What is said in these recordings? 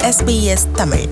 SBS Tamil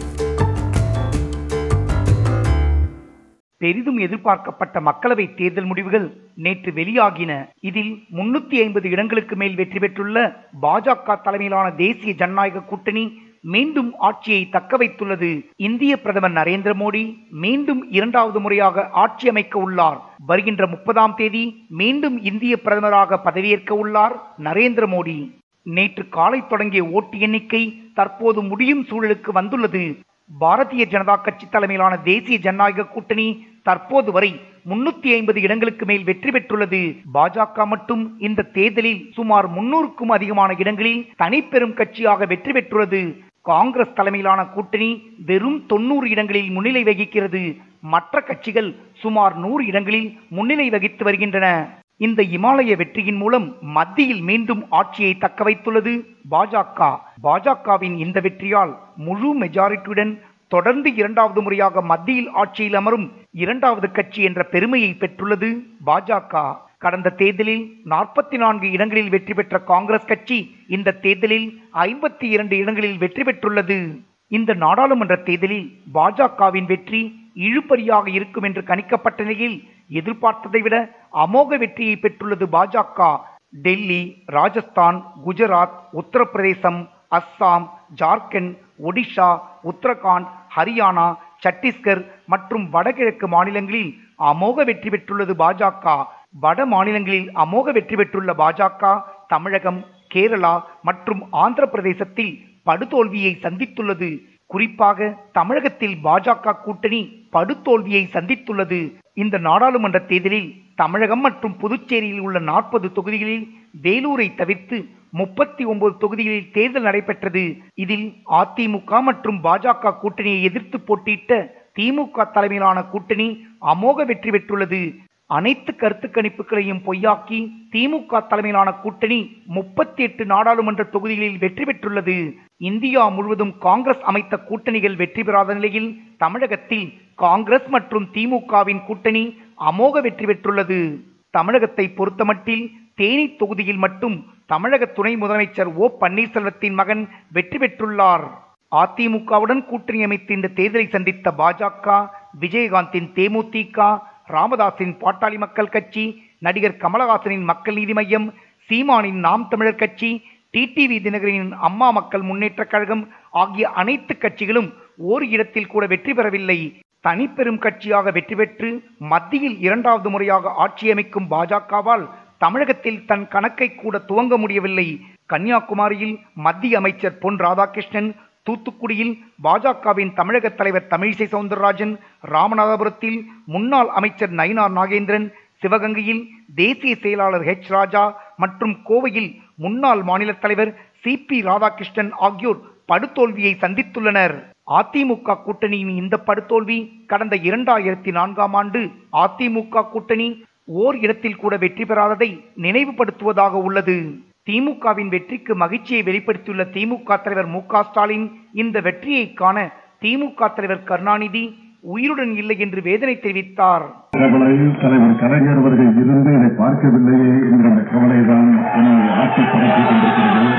பெரிதும் எதிர்பார்க்கப்பட்ட மக்களவை தேர்தல் முடிவுகள் நேற்று வெளியாகின இதில் முன்னூத்தி ஐம்பது இடங்களுக்கு மேல் வெற்றி பெற்றுள்ள பாஜக தலைமையிலான தேசிய ஜனநாயக கூட்டணி மீண்டும் ஆட்சியை தக்க வைத்துள்ளது இந்திய பிரதமர் நரேந்திர மோடி மீண்டும் இரண்டாவது முறையாக ஆட்சி அமைக்க உள்ளார் வருகின்ற முப்பதாம் தேதி மீண்டும் இந்திய பிரதமராக பதவியேற்க உள்ளார் நரேந்திர மோடி நேற்று காலை தொடங்கிய ஓட்டு எண்ணிக்கை தற்போது முடியும் சூழலுக்கு வந்துள்ளது பாரதிய ஜனதா கட்சி தலைமையிலான தேசிய ஜனநாயக கூட்டணி தற்போது வரை முன்னூத்தி ஐம்பது இடங்களுக்கு மேல் வெற்றி பெற்றுள்ளது பாஜக மட்டும் இந்த தேர்தலில் சுமார் முன்னூறுக்கும் அதிகமான இடங்களில் தனிப்பெரும் கட்சியாக வெற்றி பெற்றுள்ளது காங்கிரஸ் தலைமையிலான கூட்டணி வெறும் தொண்ணூறு இடங்களில் முன்னிலை வகிக்கிறது மற்ற கட்சிகள் சுமார் நூறு இடங்களில் முன்னிலை வகித்து வருகின்றன இந்த இமாலய வெற்றியின் மூலம் மத்தியில் மீண்டும் ஆட்சியை தக்க வைத்துள்ளது பாஜக பாஜகவின் இந்த வெற்றியால் முழு மெஜாரிட்டியுடன் தொடர்ந்து இரண்டாவது முறையாக மத்தியில் ஆட்சியில் அமரும் இரண்டாவது கட்சி என்ற பெருமையை பெற்றுள்ளது பாஜக கடந்த தேர்தலில் நாற்பத்தி நான்கு இடங்களில் வெற்றி பெற்ற காங்கிரஸ் கட்சி இந்த தேர்தலில் ஐம்பத்தி இரண்டு இடங்களில் வெற்றி பெற்றுள்ளது இந்த நாடாளுமன்ற தேர்தலில் பாஜகவின் வெற்றி இழுபறியாக இருக்கும் என்று கணிக்கப்பட்ட நிலையில் எதிர்பார்த்ததை விட அமோக வெற்றியை பெற்றுள்ளது பாஜக டெல்லி ராஜஸ்தான் குஜராத் உத்தரப்பிரதேசம் அஸ்ஸாம் ஜார்க்கண்ட் ஒடிஷா உத்தரகாண்ட் ஹரியானா சத்தீஸ்கர் மற்றும் வடகிழக்கு மாநிலங்களில் அமோக வெற்றி பெற்றுள்ளது பாஜக வட மாநிலங்களில் அமோக வெற்றி பெற்றுள்ள பாஜக தமிழகம் கேரளா மற்றும் ஆந்திர பிரதேசத்தில் படுதோல்வியை சந்தித்துள்ளது குறிப்பாக தமிழகத்தில் பாஜக கூட்டணி படுதோல்வியை சந்தித்துள்ளது இந்த நாடாளுமன்ற தேர்தலில் தமிழகம் மற்றும் புதுச்சேரியில் உள்ள நாற்பது தொகுதிகளில் வேலூரை தவிர்த்து முப்பத்தி ஒன்பது தொகுதிகளில் தேர்தல் நடைபெற்றது இதில் அதிமுக மற்றும் பாஜக கூட்டணியை எதிர்த்து போட்டியிட்ட திமுக தலைமையிலான கூட்டணி அமோக வெற்றி பெற்றுள்ளது அனைத்து கருத்து கணிப்புகளையும் பொய்யாக்கி திமுக தலைமையிலான கூட்டணி முப்பத்தி எட்டு நாடாளுமன்ற தொகுதிகளில் வெற்றி பெற்றுள்ளது இந்தியா முழுவதும் காங்கிரஸ் அமைத்த கூட்டணிகள் வெற்றி பெறாத நிலையில் தமிழகத்தில் காங்கிரஸ் மற்றும் திமுகவின் கூட்டணி அமோக வெற்றி பெற்றுள்ளது தமிழகத்தை பொறுத்தமட்டில் தேனி தொகுதியில் மட்டும் தமிழக துணை முதலமைச்சர் ஓ பன்னீர்செல்வத்தின் மகன் வெற்றி பெற்றுள்ளார் அதிமுகவுடன் கூட்டணி அமைத்து இந்த தேர்தலை சந்தித்த பாஜக விஜயகாந்தின் தேமுதிக ராமதாஸின் பாட்டாளி மக்கள் கட்சி நடிகர் கமலஹாசனின் மக்கள் நீதி மையம் சீமானின் நாம் தமிழர் கட்சி டிடிவி தினகரனின் அம்மா மக்கள் முன்னேற்றக் கழகம் ஆகிய அனைத்து கட்சிகளும் ஓர் இடத்தில் கூட வெற்றி பெறவில்லை தனிப்பெரும் கட்சியாக வெற்றி பெற்று மத்தியில் இரண்டாவது முறையாக ஆட்சி அமைக்கும் பாஜகவால் தமிழகத்தில் தன் கணக்கை கூட துவங்க முடியவில்லை கன்னியாகுமரியில் மத்திய அமைச்சர் பொன் ராதாகிருஷ்ணன் தூத்துக்குடியில் பாஜகவின் தமிழக தலைவர் தமிழிசை சவுந்தரராஜன் ராமநாதபுரத்தில் முன்னாள் அமைச்சர் நயினார் நாகேந்திரன் சிவகங்கையில் தேசிய செயலாளர் ஹெச் ராஜா மற்றும் கோவையில் முன்னாள் மாநில தலைவர் சி பி ராதாகிருஷ்ணன் ஆகியோர் படுதோல்வியை சந்தித்துள்ளனர் அதிமுக கூட்டணியின் இந்த படுதோல்வி கடந்த இரண்டாயிரத்தி நான்காம் ஆண்டு அதிமுக கூட்டணி ஓர் இடத்தில் கூட வெற்றி பெறாததை நினைவுபடுத்துவதாக உள்ளது திமுகவின் வெற்றிக்கு மகிழ்ச்சியை வெளிப்படுத்தியுள்ள திமுக தலைவர் மு க ஸ்டாலின் இந்த வெற்றியை காண திமுக தலைவர் கருணாநிதி உயிருடன் இல்லை என்று வேதனை தெரிவித்தார் பிரபல தலைவர் கலைஞர் அவர்கள் இருந்து இதை பார்க்கவில்லையே என்கிற அந்த கவலைதான் என்னை ஆட்சி படுத்திக் கொண்டிருக்கிறது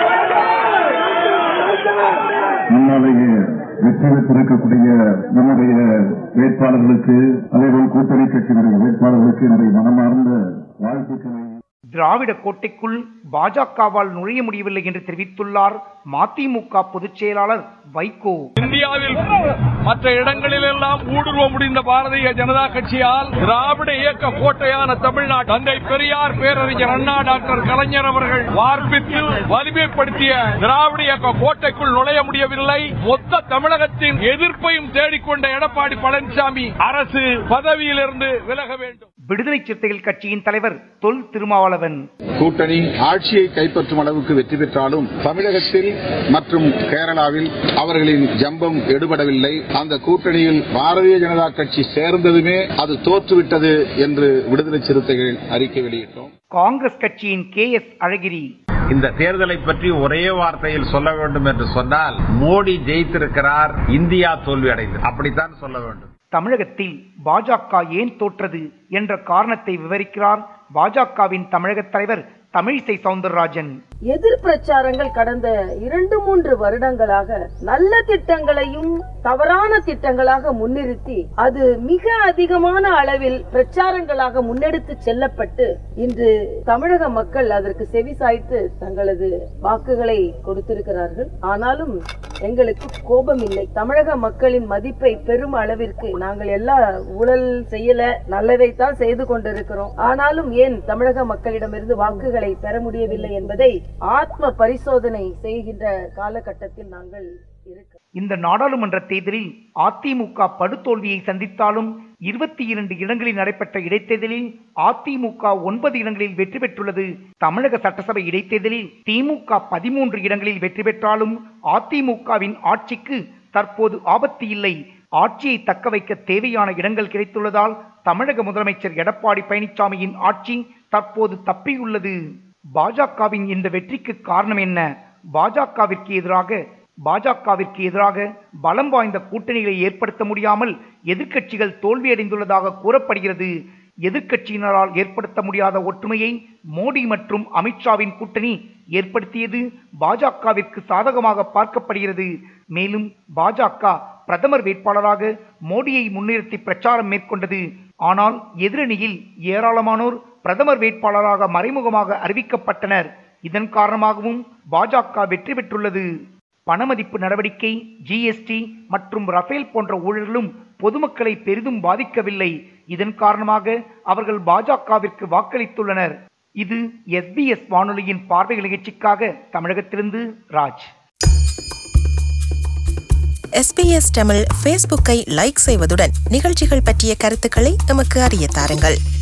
முன்னாலேயே வெற்றி பெற்றிருக்கக்கூடிய நம்முடைய வேட்பாளர்களுக்கு அதேபோல் கூட்டணி கட்சியினுடைய வேட்பாளர்களுக்கு என்னுடைய மனமார்ந்த வாழ்த்துக்களை திராவிட கோட்டைக்குள் பாஜகவால் நுழைய முடியவில்லை என்று தெரிவித்துள்ளார் மதிமுக பொதுச் செயலாளர் வைகோ இந்தியாவில் மற்ற இடங்களிலெல்லாம் ஊடுருவ முடிந்த பாரதிய ஜனதா கட்சியால் திராவிட இயக்க கோட்டையான தமிழ்நாடு தந்தை பெரியார் பேரறிஞர் அண்ணா டாக்டர் கலைஞர் அவர்கள் வார்ப்பித்து வலிமைப்படுத்திய திராவிட இயக்க கோட்டைக்குள் நுழைய முடியவில்லை மொத்த தமிழகத்தின் எதிர்ப்பையும் தேடிக்கொண்ட எடப்பாடி பழனிசாமி அரசு பதவியிலிருந்து விலக வேண்டும் விடுதலை சிறுத்தைகள் கட்சியின் தலைவர் தொல் திருமாவளவன் கூட்டணி ஆட்சியை கைப்பற்றும் அளவுக்கு வெற்றி பெற்றாலும் தமிழகத்தில் மற்றும் கேரளாவில் அவர்களின் ஜம்பம் எடுபடவில்லை அந்த கூட்டணியில் பாரதிய ஜனதா கட்சி சேர்ந்ததுமே அது தோற்றுவிட்டது என்று விடுதலை சிறுத்தைகள் அறிக்கை வெளியிட்டோம் காங்கிரஸ் கட்சியின் கே எஸ் அழகிரி இந்த தேர்தலை பற்றி ஒரே வார்த்தையில் சொல்ல வேண்டும் என்று சொன்னால் மோடி ஜெயித்திருக்கிறார் இந்தியா தோல்வி அடைந்தது அப்படித்தான் சொல்ல வேண்டும் தமிழகத்தில் பாஜக ஏன் தோற்றது என்ற காரணத்தை விவரிக்கிறார் பாஜகவின் தமிழக தலைவர் தமிழிசை சவுந்தரராஜன் எதிர் பிரச்சாரங்கள் கடந்த இரண்டு மூன்று வருடங்களாக நல்ல திட்டங்களையும் தவறான திட்டங்களாக முன்னிறுத்தி அது மிக அதிகமான அளவில் பிரச்சாரங்களாக முன்னெடுத்து செல்லப்பட்டு இன்று தமிழக மக்கள் அதற்கு செவிசாய்த்து தங்களது வாக்குகளை கொடுத்திருக்கிறார்கள் ஆனாலும் எங்களுக்கு கோபம் இல்லை தமிழக மக்களின் மதிப்பை பெரும் அளவிற்கு நாங்கள் எல்லா ஊழல் செய்யல நல்லதைத்தான் செய்து கொண்டிருக்கிறோம் ஆனாலும் ஏன் தமிழக மக்களிடமிருந்து வாக்குகளை பெற முடியவில்லை என்பதை ஆத்ம பரிசோதனை செய்கின்ற காலகட்டத்தில் நாங்கள் இருக்கிறோம் இந்த நாடாளுமன்ற தேர்தலில் அதிமுக படுதோல்வியை சந்தித்தாலும் இருபத்தி இரண்டு இடங்களில் நடைபெற்ற இடைத்தேர்தலில் அதிமுக ஒன்பது இடங்களில் வெற்றி பெற்றுள்ளது தமிழக சட்டசபை இடைத்தேர்தலில் திமுக பதிமூன்று இடங்களில் வெற்றி பெற்றாலும் அதிமுகவின் ஆட்சிக்கு தற்போது ஆபத்து இல்லை ஆட்சியை தக்க வைக்க தேவையான இடங்கள் கிடைத்துள்ளதால் தமிழக முதலமைச்சர் எடப்பாடி பழனிசாமியின் ஆட்சி தற்போது தப்பியுள்ளது பாஜகவின் இந்த வெற்றிக்கு காரணம் என்ன பாஜகவிற்கு எதிராக பாஜகவிற்கு எதிராக பலம் வாய்ந்த கூட்டணிகளை ஏற்படுத்த முடியாமல் எதிர்க்கட்சிகள் தோல்வியடைந்துள்ளதாக கூறப்படுகிறது எதிர்க்கட்சியினரால் ஏற்படுத்த முடியாத ஒற்றுமையை மோடி மற்றும் அமித்ஷாவின் கூட்டணி ஏற்படுத்தியது பாஜகவிற்கு சாதகமாக பார்க்கப்படுகிறது மேலும் பாஜக பிரதமர் வேட்பாளராக மோடியை முன்னிறுத்தி பிரச்சாரம் மேற்கொண்டது ஆனால் எதிரணியில் ஏராளமானோர் பிரதமர் வேட்பாளராக மறைமுகமாக அறிவிக்கப்பட்டனர் இதன் காரணமாகவும் பாஜக வெற்றி பெற்றுள்ளது பணமதிப்பு நடவடிக்கை ஜிஎஸ்டி மற்றும் ரஃபேல் போன்ற ஊழல்களும் பொதுமக்களை பெரிதும் பாதிக்கவில்லை இதன் காரணமாக அவர்கள் பாஜகவிற்கு வாக்களித்துள்ளனர் இது எஸ்பிஎஸ் வானொலியின் பார்வை நிகழ்ச்சிக்காக தமிழகத்திலிருந்து ராஜ் எஸ்பிஎஸ் தமிழ் ஃபேஸ்புக்கை லைக் செய்வதுடன் நிகழ்ச்சிகள் பற்றிய கருத்துக்களை எமக்கு அறிய தாருங்கள்